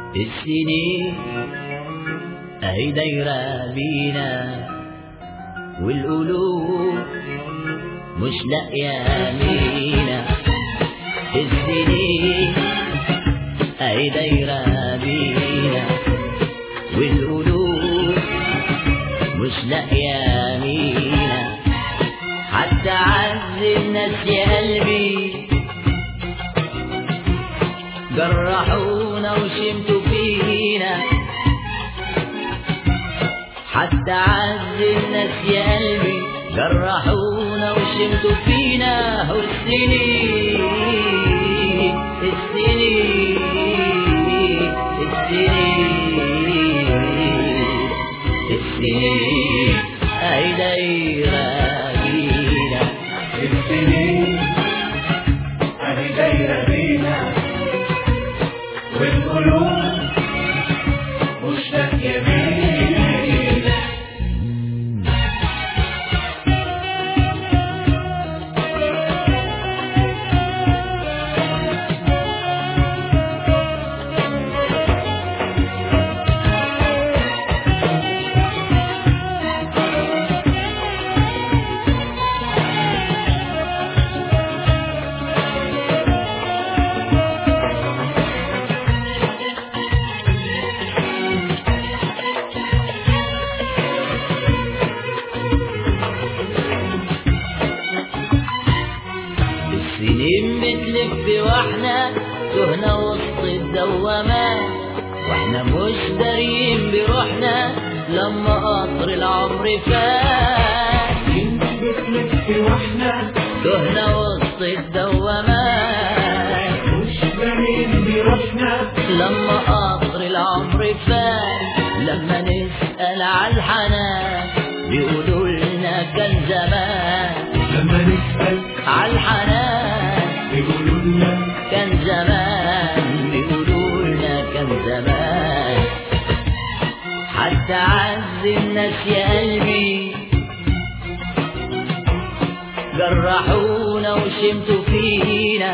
السنين اهي دايرة بينا والقلوب مش لاقية مينا السنين اهي دايرة بينا والقلوب مش لاقية مينا حتى عز الناس يا قلبي جرحونا وشمتوا فينا حتى عز الناس يا قلبي جرحونا وشمتوا فينا والسنين السنين السنين السنين اي دايرة بينا السنين أهي دايرة بينا والقلوب مش لاقية بينا السنين بتلف واحنا تهنا وسط الدوامات واحنا مش دارين بروحنا لما قطر العمر فات بتلف واحنا تهنا وسط الدوامات مش باين بروحنا لما قطر العمر فات لما نسأل على الحنان بيقولوا لنا كان زمان لما نسأل على الحنان يقولوا لنا كان زمان بيقولوا لنا كان زمان حتى عز الناس يا قلبي جرحونا وشمتوا فينا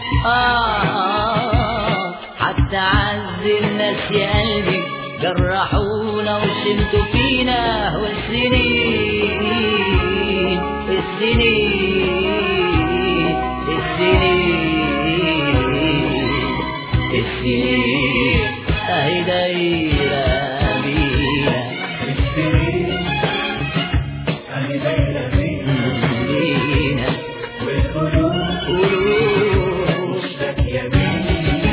آه حتى عز الناس يا قلبي جرحونا وشمتوا فينا والسنين السنين السنين السنين اهي دايرة بينا السنين أهي دايرة بينا بينا والقلوب قلوب مش لاقية بينا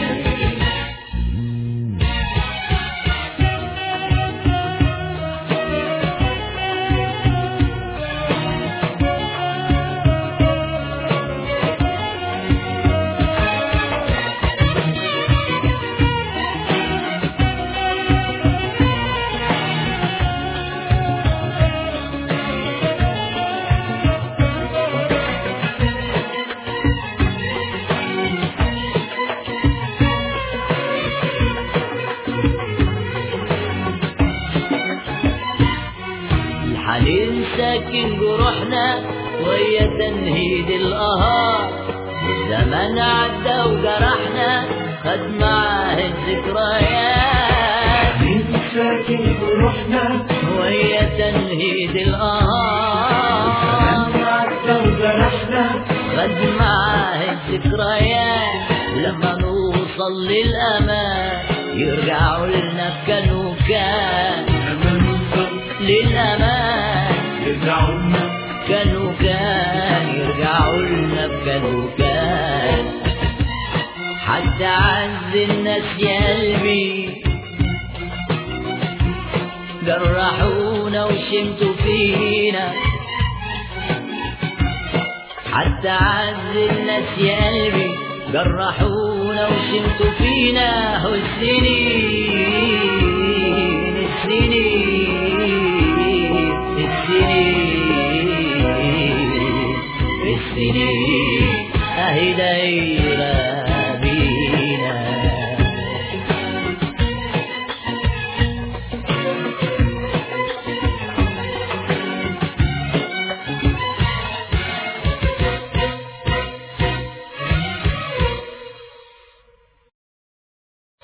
الحنين ساكن جروحنا ويا تنهيد القهار الزمن عدى وجرحنا خد معاه الذكريات مين ساكن بروحنا ويا تنهيد القهار عدى وجرحنا خد معاه الذكريات لما نوصل للأمان يرجعوا لنا كانوا كان لما نوصل للأمان يرجعوا لنا كانوا كان يرجعوا لنا كانوا كان حتى عز الناس يا قلبي جرحونا وشمتوا فينا حتى عز الناس يا قلبي جرحونا وشمتوا فينا والسنين السنين السنين السنين اهي دايما